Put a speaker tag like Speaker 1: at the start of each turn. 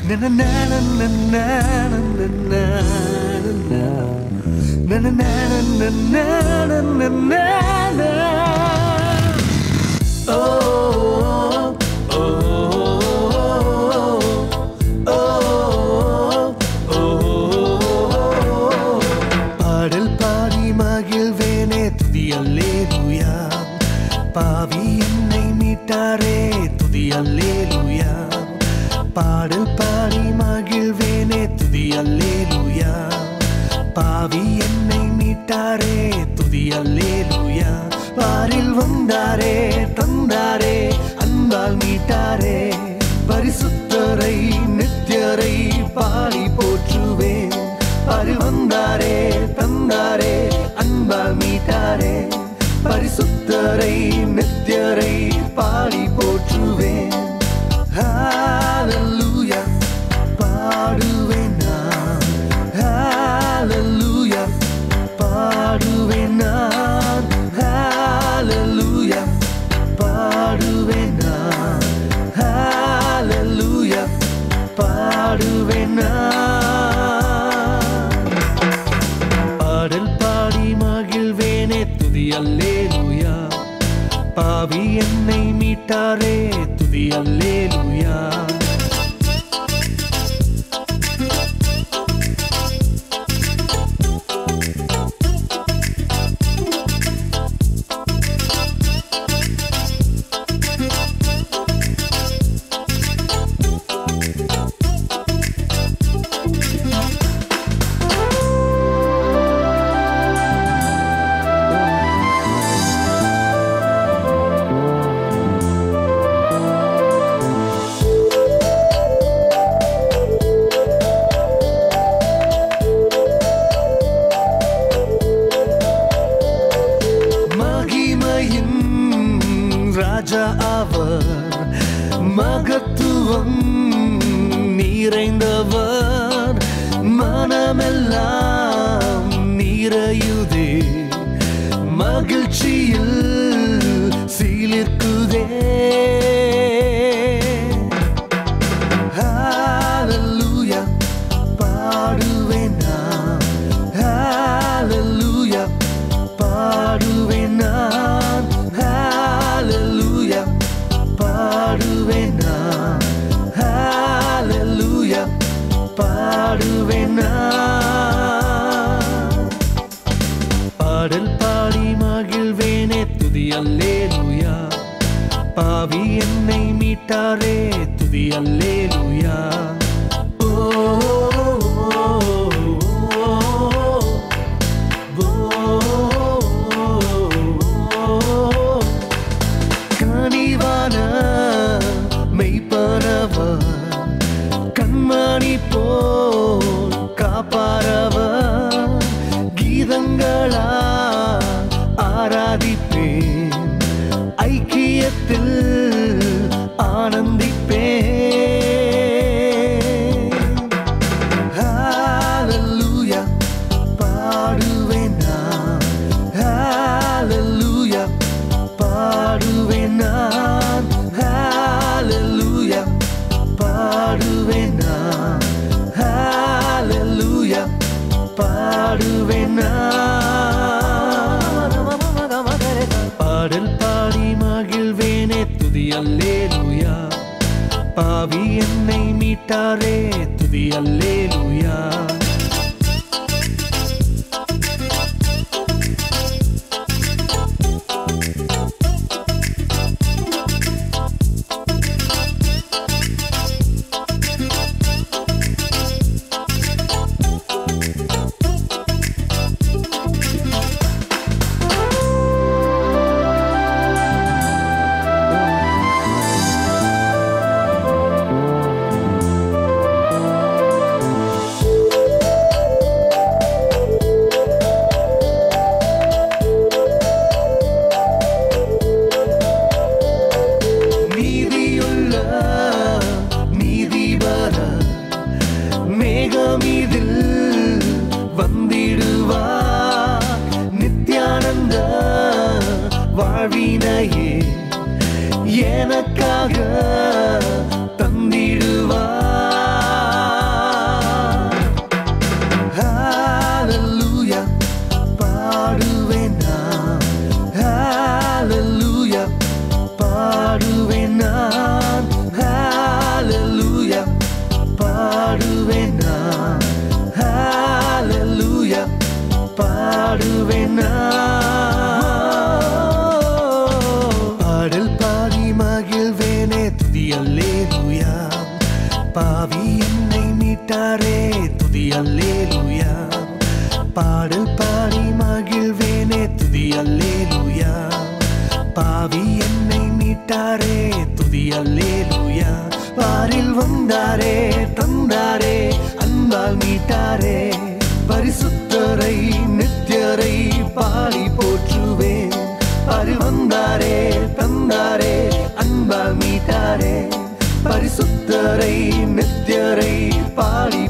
Speaker 1: பாடல் பாடி மகிழ்வேனே துதி அல்லேலூயா பாவி என்னை மீட்டாரே துதி அல்லேலூயா பாடல் பாடி மகிழ்வேனே துதி அல்லேலூயா பாவி என்னை மீட்டாரே துதி அல்லேலூயா பாரில் வந்தாரே தந்தாரே அன்பால் மீட்டாரே பரிசுத்தரை நித்தியரை பாடி போற்றுவேன் பாரி வந்தாரே தந்தாரே அன்பால் மீட்டாரே பரிசுத்தரை நித்தியரை பாடி போற்றுவேன் Hallelujah, பாடுவேன் நான் Hallelujah, பாடுவேன் நான் Hallelujah, பாடுவேன் நான் Hallelujah, பாடுவேன் நான் பாடல் பாடி மகிழ்வேனே துதி அல்லேலூயா பாவி என்னை மீட்டாரே துதி அல்லேலூயா மகிமையின் ராஜா அவர் மகத்துவம் நிறைந்தவர் மனமெல்லாம் நிறையுதே மகிழ்ச்சியில் சீலிர்க்குதே Hallelujah, பாடுவேன் நான் Hallelujah, பாடுவேன் நான் Hallelujah, பாடுவேன் நான் Hallelujah, பாடுவேன் நான் பாடல் பாடி மகிழ்வேனே துதி அல்லேலூயா பாவி என்னை மீட்டாரே துதி அல்லேலூயா ஓ, ஓ, ஓ, கனிவான மெய்ப்பரவர் கண்மணி போல் காப்பாரவர் கீதங்களா ஆராதிப்பேன் ஐக்கியத்தில் ஆனந்திப்பேன் Hallelujah, பாடுவேன் நான் Hallelujah, பாடுவேன் நான் Hallelujah, பாடுவேன் நான் Hallelujah, பாடுவேன் நான் பாடல் பாடி மகிழ்வேனே துதி அல்லேலூயா பாவி என்னை மீட்டாரே துதி அல்லேலூயா நீதியுள்ள நீதிபர மேகமீதில் வந்திடுவா நித்யானந்த வாழ்வினையே எனக்காக தந்திடுவா துதி அல்லேலூயா பாவி என்னை மீட்டாரே துதி அல்லேலூயா பாடல் பாடி மகிழ்வேனே துதி அல்லேலூயா பாவி என்னை மீட்டாரே துதி அல்லேலூயா வாரில் வந்தாரே தந்தாரே அன்பால் மீட்டாரே பரிசுத்தரை நித்தியரை பாடி போற்றுவேன் பாரி வந்தாரே தந்தாரே அன்பால் மீட்டாரே பரிசுத்தரை நித்தியரை பாடி